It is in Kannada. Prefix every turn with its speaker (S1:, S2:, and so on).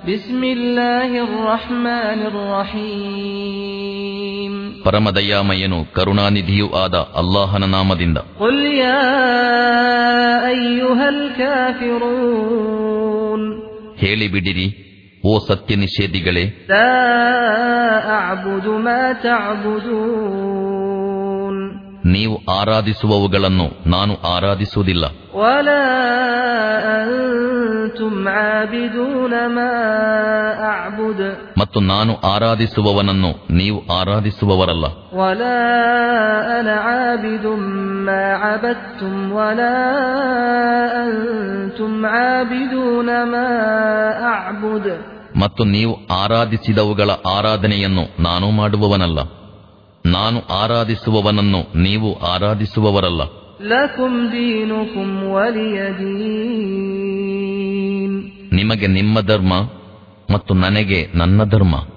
S1: بسم الله الرحمن الرحيم
S2: ಪರಮದಯಾಮಯನು ಕರುಣಾನಿಧಿಯೂ ಆದ ಅಲ್ಲಾಹನ ನಾಮದಿಂದ
S1: قل يا أيها الكافرون
S2: ಹೇಳಿಬಿಡಿರಿ ಓ ಸತ್ಯ ನಿಷೇಧಿಗಳೇ
S1: لا أعبد ما تعبدون
S2: ನೀವು ಆರಾಧಿಸುವವುಗಳನ್ನು ನಾನು ಆರಾಧಿಸುವುದಿಲ್ಲ
S1: ولا أنتم عابدون ما أعبد
S2: ಮತ್ತು ನಾನು ಆರಾಧಿಸುವವನನ್ನು ನೀವು ಆರಾಧಿಸುವವರಲ್ಲ
S1: ولا أنا عابد ما عبدتم ولا أنتم عابدون ما أعبد
S2: ಮತ್ತು ನೀವು ಆರಾಧಿಸಿದವುಗಳ ಆರಾಧನೆಯನ್ನು ನಾನು ಮಾಡುವವನಲ್ಲ ನಾನು ಆರಾಧಿಸುವವನನ್ನು ನೀವು ಆರಾಧಿಸುವವರಲ್ಲ
S1: لكم دينكم ولي دين
S2: ನಿಮಗೆ ನಿಮ್ಮ ಧರ್ಮ ಮತ್ತು ನನಗೆ ನನ್ನ ಧರ್ಮ